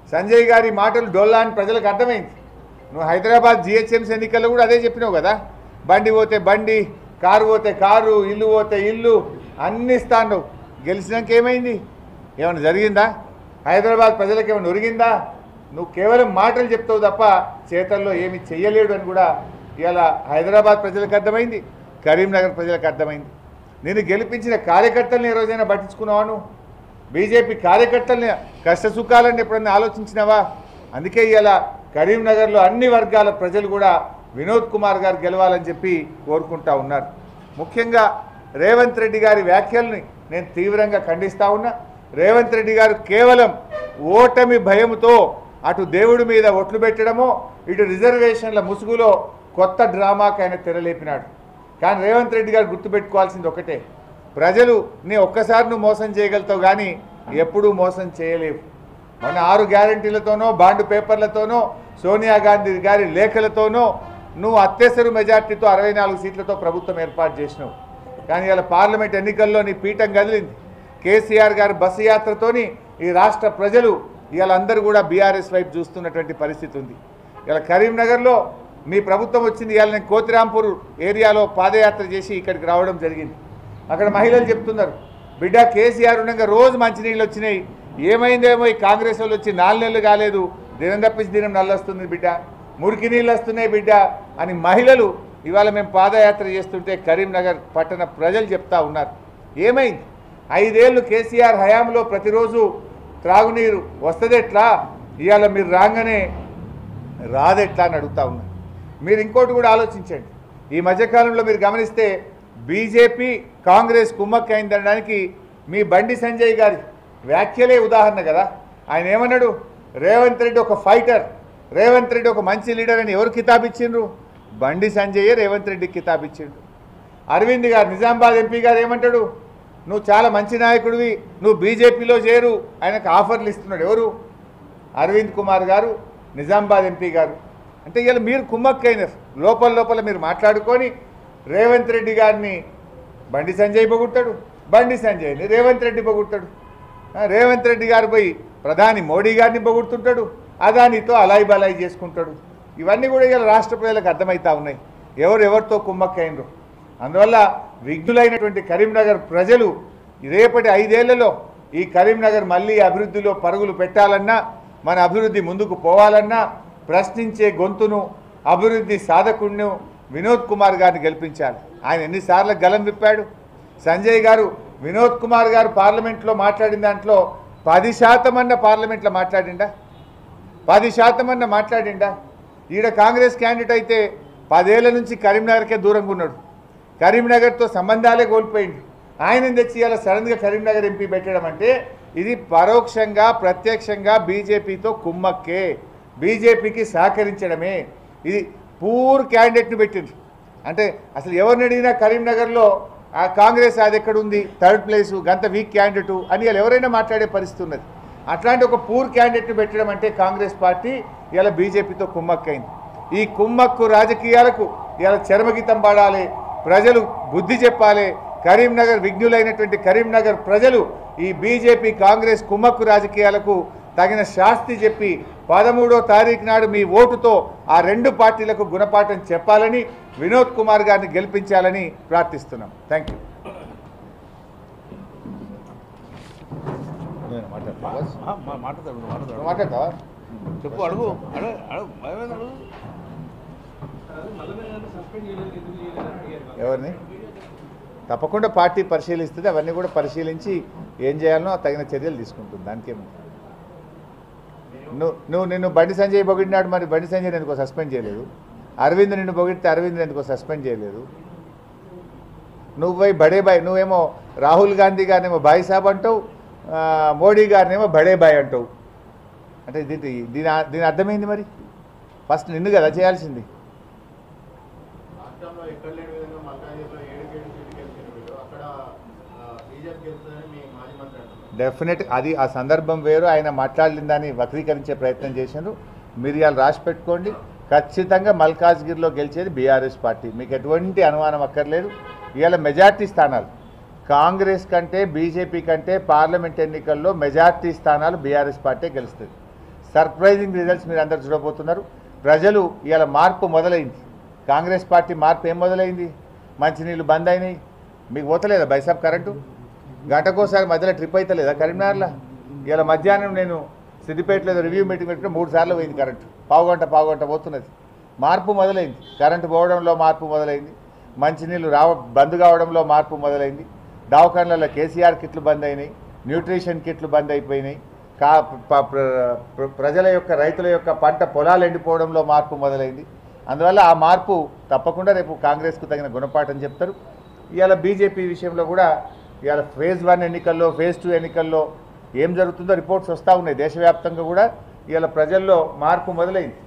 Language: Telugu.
సంజయ్ గారి మాటలు డొల్లా అని ప్రజలకు అర్థమైంది నువ్వు హైదరాబాద్ జిహెచ్ఎంసీ ఎన్నికల్లో కూడా అదే చెప్పినావు కదా బండి పోతే బండి కారు పోతే కారు ఇల్లు పోతే ఇల్లు అన్ని ఇస్తాను గెలిచినాక ఏమైంది ఏమైనా జరిగిందా హైదరాబాద్ ప్రజలకు ఏమైనా ఒరిగిందా నువ్వు కేవలం మాటలు చెప్తావు తప్ప చేతల్లో ఏమి చెయ్యలేడు అని కూడా ఇవాళ హైదరాబాద్ ప్రజలకు అర్థమైంది కరీంనగర్ ప్రజలకు అర్థమైంది నేను గెలిపించిన కార్యకర్తల్ని ఏ రోజైనా పట్టించుకున్నావా నువ్వు బీజేపీ కార్యకర్తల్ని కష్ట సుఖాలని ఎప్పుడన్నా ఆలోచించినావా అందుకే ఇవాళ కరీంనగర్లో అన్ని వర్గాల ప్రజలు కూడా వినోద్ కుమార్ గారు గెలవాలని చెప్పి కోరుకుంటా ఉన్నారు ముఖ్యంగా రేవంత్ రెడ్డి గారి వ్యాఖ్యల్ని నేను తీవ్రంగా ఖండిస్తా ఉన్నా రేవంత్ రెడ్డి గారు కేవలం ఓటమి భయముతో అటు దేవుడి మీద ఒట్లు పెట్టడమో ఇటు రిజర్వేషన్ల ముసుగులో కొత్త డ్రామాకి ఆయన తెరలేపినాడు కానీ రేవంత్ రెడ్డి గారు గుర్తుపెట్టుకోవాల్సింది ఒకటే ప్రజలు నీ ఒక్కసారి నువ్వు మోసం చేయగలుగుతావు కానీ ఎప్పుడూ మోసం చేయలేవు మొన్న ఆరు గ్యారంటీలతోనో బాండ్ పేపర్లతోనో సోనియా గాంధీ గారి లేఖలతోనో నువ్వు అత్యవసర మెజార్టీతో అరవై నాలుగు సీట్లతో ప్రభుత్వం ఏర్పాటు చేసినావు కానీ ఇలా పార్లమెంట్ ఎన్నికల్లో నీ పీఠం కదిలింది కేసీఆర్ గారి బస్సు యాత్రతోని ఈ రాష్ట్ర ప్రజలు ఇవాళ అందరూ కూడా బీఆర్ఎస్ వైపు చూస్తున్నటువంటి పరిస్థితి ఉంది ఇలా కరీంనగర్లో మీ ప్రభుత్వం వచ్చింది ఇవాళ నేను కోతిరాంపూర్ ఏరియాలో పాదయాత్ర చేసి ఇక్కడికి రావడం జరిగింది అక్కడ మహిళలు చెప్తున్నారు బిడ్డ కేసీఆర్ ఉండగా రోజు మంచినీళ్ళు వచ్చినాయి ఏమైందేమో ఈ కాంగ్రెస్ వాళ్ళు వచ్చి నాలుగు నెలలు కాలేదు దినం తప్పించి దినం నల్లొస్తుంది బిడ్డ మురికి నీళ్ళు వస్తున్నాయి బిడ్డ అని మహిళలు ఇవాళ మేము పాదయాత్ర చేస్తుంటే కరీంనగర్ పట్టణ ప్రజలు చెప్తా ఉన్నారు ఏమైంది ఐదేళ్ళు కేసీఆర్ హయాంలో ప్రతిరోజు త్రాగునీరు వస్తుందెట్లా ఇవాళ మీరు రాగానే రాదెట్లా అని అడుగుతా ఉన్నా మీరు ఇంకోటి కూడా ఆలోచించండి ఈ మధ్యకాలంలో మీరు గమనిస్తే బీజేపీ కాంగ్రెస్ కుమ్మక్క అయిందనడానికి మీ బండి సంజయ్ గారి వ్యాఖ్యలే ఉదాహరణ కదా ఆయన ఏమన్నాడు రేవంత్ రెడ్డి ఒక ఫైటర్ రేవంత్ రెడ్డి ఒక మంచి లీడర్ అని ఎవరు కితాబ్ ఇచ్చిండ్రు బండి సంజయే రేవంత్ రెడ్డికి కితాబ్ ఇచ్చిండు అరవింద్ గారు నిజామాబాద్ ఎంపీ గారు ఏమంటాడు నువ్వు చాలా మంచి నాయకుడివి నువ్వు బీజేపీలో చేరు ఆయనకు ఆఫర్లు ఇస్తున్నాడు ఎవరు అరవింద్ కుమార్ గారు నిజామాబాద్ ఎంపీ గారు అంటే ఇవాళ మీరు కుమ్మక్కైనారు లోపల లోపల మీరు మాట్లాడుకొని రేవంత్ రెడ్డి గారిని బండి సంజయ్ పొగుడతాడు బండి సంజయ్ని రేవంత్ రెడ్డి పొగుడతాడు ఆ, రేవంత్ రెడ్డి గారు పోయి ప్రధాని మోడీ గారిని పొగుడుతుంటాడు అదానితో అలాయి బలాయి చేసుకుంటాడు ఇవన్నీ కూడా ఇవాళ రాష్ట్ర ప్రజలకు అర్థమవుతా ఉన్నాయి ఎవరు ఎవరితో కుమ్మక్కైనరు అందువల్ల విఘ్నులైనటువంటి కరీంనగర్ ప్రజలు రేపటి ఐదేళ్లలో ఈ కరీంనగర్ మళ్ళీ అభివృద్ధిలో పరుగులు పెట్టాలన్నా మన అభివృద్ధి ముందుకు పోవాలన్నా ప్రశ్నించే గొంతును అభివృద్ధి సాధకుడిను వినోద్ కుమార్ గారిని గెలిపించాలి ఆయన ఎన్నిసార్లు గలం విప్పాడు సంజయ్ గారు వినోద్ కుమార్ గారు పార్లమెంట్లో మాట్లాడిన దాంట్లో పది శాతం అన్న పార్లమెంట్లో మాట్లాడిండా పది శాతం అన్న మాట్లాడిండా ఈడ కాంగ్రెస్ క్యాండిడేట్ అయితే పదేళ్ల నుంచి కరీంనగర్కే దూరంగా ఉన్నాడు కరీంనగర్తో సంబంధాలే కోల్పోయింది ఆయన తెచ్చి ఇలా సడన్గా కరీంనగర్ ఎంపీ పెట్టడం అంటే ఇది పరోక్షంగా ప్రత్యక్షంగా బీజేపీతో కుమ్మక్కే బీజేపీకి సహకరించడమే ఇది పూర్ క్యాండిడేట్ని పెట్టింది అంటే అసలు ఎవరిని అడిగినా కరీంనగర్లో ఆ కాంగ్రెస్ అది ఎక్కడ ఉంది థర్డ్ ప్లేసు గంత వీక్ క్యాండిడేట్ అని వాళ్ళు ఎవరైనా మాట్లాడే పరిస్థితి ఉన్నది అట్లాంటి ఒక పూర్ క్యాండిడేట్ని పెట్టడం అంటే కాంగ్రెస్ పార్టీ ఇలా బీజేపీతో కుమ్మక్కైంది ఈ కుమ్మక్కు రాజకీయాలకు ఇలా చరమగీతం పాడాలి ప్రజలు బుద్ధి చెప్పాలి కరీంనగర్ విఘ్నులైనటువంటి కరీంనగర్ ప్రజలు ఈ బీజేపీ కాంగ్రెస్ కుమ్మక్కు రాజకీయాలకు తగిన శాస్తి చెప్పి పదమూడో తారీఖు నాడు మీ ఓటుతో ఆ రెండు పార్టీలకు గుణపాఠం చెప్పాలని వినోద్ కుమార్ గారిని గెలిపించాలని ప్రార్థిస్తున్నాం థ్యాంక్ యూ మాట్లాడతాడు మాట్లాడతాడు మాట్లాడతావా చెప్పు అడుగు అడుగు అడుగు భయమేంది అడుగు ఎవరిని తప్పకుండా పార్టీ పరిశీలిస్తుంది అవన్నీ కూడా పరిశీలించి ఏం చేయాలనో తగిన చర్యలు తీసుకుంటుంది దానికేమో నువ్వు నువ్వు నిన్ను బండి సంజయ్ పొగిడినాడు మరి బండి సంజయ్ ఎందుకో సస్పెండ్ చేయలేదు అరవింద్ నిన్ను పొగిడితే అరవింద్ ఎందుకో సస్పెండ్ చేయలేదు నువ్వు పోయి బడే బాయ్ నువ్వేమో రాహుల్ గాంధీ గారినేమో బాయ్ సాబ్ అంటావు ఆ, మోడీ గారినేమో బడే బాయ్ అంటావు అంటే దీని దీని దీని అర్థమైంది మరి ఫస్ట్ నిన్ను కదా చేయాల్సింది రాష్ట్రంలో ఎక్కడ లేని విధంగా మల్కాజ్గిరిలో ఏడు ఏడు సీట్లు గెలిచిన వీళ్ళు అక్కడ బీజేపీ గెలుస్తుందని మీ మాజీ మంత్రి అంటున్నారు డెఫినెట్ అది ఆ సందర్భం వేరు ఆయన మాట్లాడిన దాన్ని వక్రీకరించే ప్రయత్నం చేశారు మీరు ఇవాళ రాసి పెట్టుకోండి ఖచ్చితంగా మల్కాజ్గిరిలో గెలిచేది బీఆర్ఎస్ పార్టీ మీకు ఎటువంటి అనుమానం అక్కర్లేదు ఇవాళ మెజార్టీ స్థానాలు కాంగ్రెస్ కంటే బీజేపీ కంటే పార్లమెంట్ ఎన్నికల్లో మెజార్టీ స్థానాలు బీఆర్ఎస్ పార్టీ గెలుస్తుంది సర్ప్రైజింగ్ రిజల్ట్స్ మీరు అందరు చూడబోతున్నారు ప్రజలు ఇవాళ మార్పు మొదలైంది కాంగ్రెస్ పార్టీ మార్పు ఏం మొదలైంది మంచినీళ్ళు బంద్ అయినాయి మీకు పోతలేదా బైసాబ్ కరెంటు గంటకోసారి మధ్యలో ట్రిప్ అవుతలేదా కరీంనగర్లో ఇవాళ మధ్యాహ్నం నేను సిద్దిపేటలో ఏదో రివ్యూ మీటింగ్ పెట్టుకుని మూడు సార్లు పోయింది కరెంటు పావుగంట పావుగంట పోతున్నది మార్పు మొదలైంది కరెంటు పోవడంలో మార్పు మొదలైంది మంచినీళ్ళు రావ బంద్ కావడంలో మార్పు మొదలైంది దవాఖాన్లలో కేసీఆర్ కిట్లు బంద్ అయినాయి న్యూట్రిషన్ కిట్లు బంద్ అయిపోయినాయి కా ప- ప్ర- ప్ర- ప్రజల యొక్క రైతుల యొక్క పంట పొలాలు ఎండిపోవడంలో మార్పు మొదలైంది అందువల్ల ఆ మార్పు తప్పకుండా రేపు కాంగ్రెస్కు తగిన గుణపాఠం చెప్తారు ఇవాళ బీజేపీ విషయంలో కూడా ఇవాళ ఫేజ్ వన్ ఎన్నికల్లో ఫేజ్ టూ ఎన్నికల్లో ఏం జరుగుతుందో రిపోర్ట్స్ వస్తూ ఉన్నాయి దేశవ్యాప్తంగా కూడా ఇవాళ ప్రజల్లో మార్పు మొదలైంది